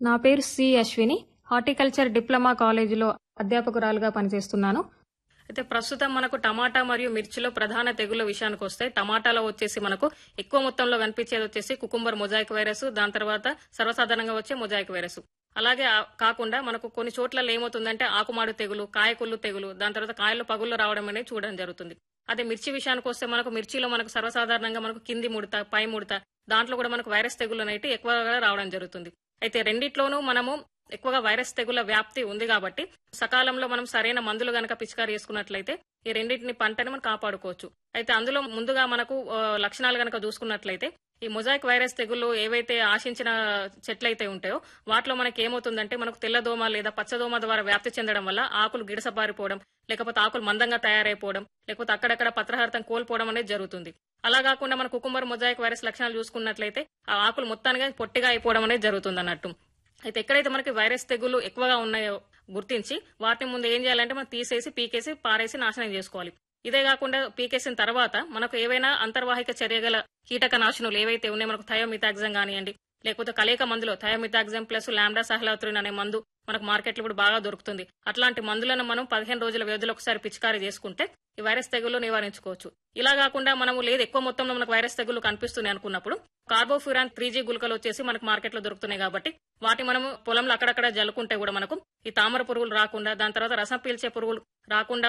నా పేరు C Ashwini horticulture diploma కాలేజీలో అధ్యాపకురాలుగా పనిచేస్తున్నాను అయితే ప్రస్తుతం మనకు టమాటా మరియు మిర్చిలో ప్రధాన తెగుళ్ల విషయానికి వస్తే టమాటాలో వచ్చేసి మనకు ఎక్కువ మొత్తంలో కనిపించేది వచ్చేసి కుకుంబర్ మొజాయిక్ వైరస్ దాని తర్వాత సర్వసాధారణంగా వచ్చే మొజాయిక్ వైరస్ అలాగే ఆ- కాకుండా మనకు కొన్ని చోట్ల ఏమవుతుందంటే ఆకుమాడు తెగులు కాయకుళ్ళు తెగులు దాని తర్వాత కాయలు పగుళ్ళు రావడం అనేది చూడడం జరుగుతుంది అదే మిర్చి విషయానికి వస్తే మనకు మిర్చిలో మనకు సర్వసాధారణంగా మనకు కింది ముడత పై ముడత దాంట్లో కూడా మనకు వైరస్ తెగులు అనేవి ఎక్కువగా రావడం జరుగుతుంది అయితే రెండిట్లోనూ మనము ఎక్కువగా వైరస్ తెగుల వ్యాప్తి ఉంది కాబట్టి సకాలంలో మనం సరైన మందులు గనక పిచికారి చేసుకున్నట్లయితే ఈ రెండింటిని పంటని మనం కాపాడుకోవచ్చు అయితే అందులో ముందుగా మనకు ఆ, లక్షణాలు గనక చూసుకున్నట్లయితే ఈ మొజాయిక్ వైరస్ తెగుళ్ళు ఏవైతే ఆశించిన చెట్లయితే ఉంటాయో వాటిలో మనకి ఏమవుతుందంటే మనకు తెల్లదోమ లేదా పచ్చదోమ ద్వారా వ్యాప్తి చెందడం వల్ల ఆకులు గిడసబారిపోవడం లేకపోతే ఆకులు మందంగా తయారైపోవడం లేకపోతే అక్కడక్కడ పత్రహారతం కోల్పోవడం అనేది జరుగుతుంది అలా కాకుండా మన కుకుంబర్ మొజాయిక్ వైరస్ లక్షణాలు చూసుకున్నట్లయితే ఆ ఆకులు మొత్తానికి పొట్టిగా అయిపోవడం అనేది జరుగుతుంది అన్నట్టు అయితే ఎక్కడైతే మనకి వైరస్ తెగులు ఎక్కువగా ఉన్నాయో గుర్తించి వాటిని ముందు ఏం చేయాలంటే మనం తీసేసి పీకేసి పారేసి నాశనం చేసుకోవాలి ఇదే కాకుండా పీకేసిన తర్వాత మనకు ఏవైనా అంతర్వాహిక చర్యగల కీటక నాశనులు ఏవైతే ఉన్నాయో మనకు థయోమితాగ్జం కానివ్వండి లేకపోతే కలేక మందులో థయోమితాగ్జం ప్లస్ లాండా సహలాత్రిన్ అనే మందు మనకు మార్కెట్లో ఇప్పుడు బాగా దొరుకుతుంది అట్లాంటి మందులను మనం పదిహేను రోజుల వ్యవధిలో ఒకసారి పిచికారీ చేసుకుంటే ఈ వైరస్ తెగులు నివారించుకోవచ్చు ఇలా కాకుండా మనము లేదు ఎక్కువ మొత్తంలో మనకు వైరస్ తెగులు కనిపిస్తున్నాయి అనుకున్నప్పుడు కార్బోఫ్యూరాన్ త్రీ జీ గుళికలు వచ్చేసి మనకు మార్కెట్లో దొరుకుతున్నాయి కాబట్టి వాటి మనము పొలంలో అక్కడక్కడ జల్లుకుంటే కూడా మనకు ఈ తామర పురుగులు రాకుండా దాని తర్వాత రసం పీల్చే పురుగులు రాకుండా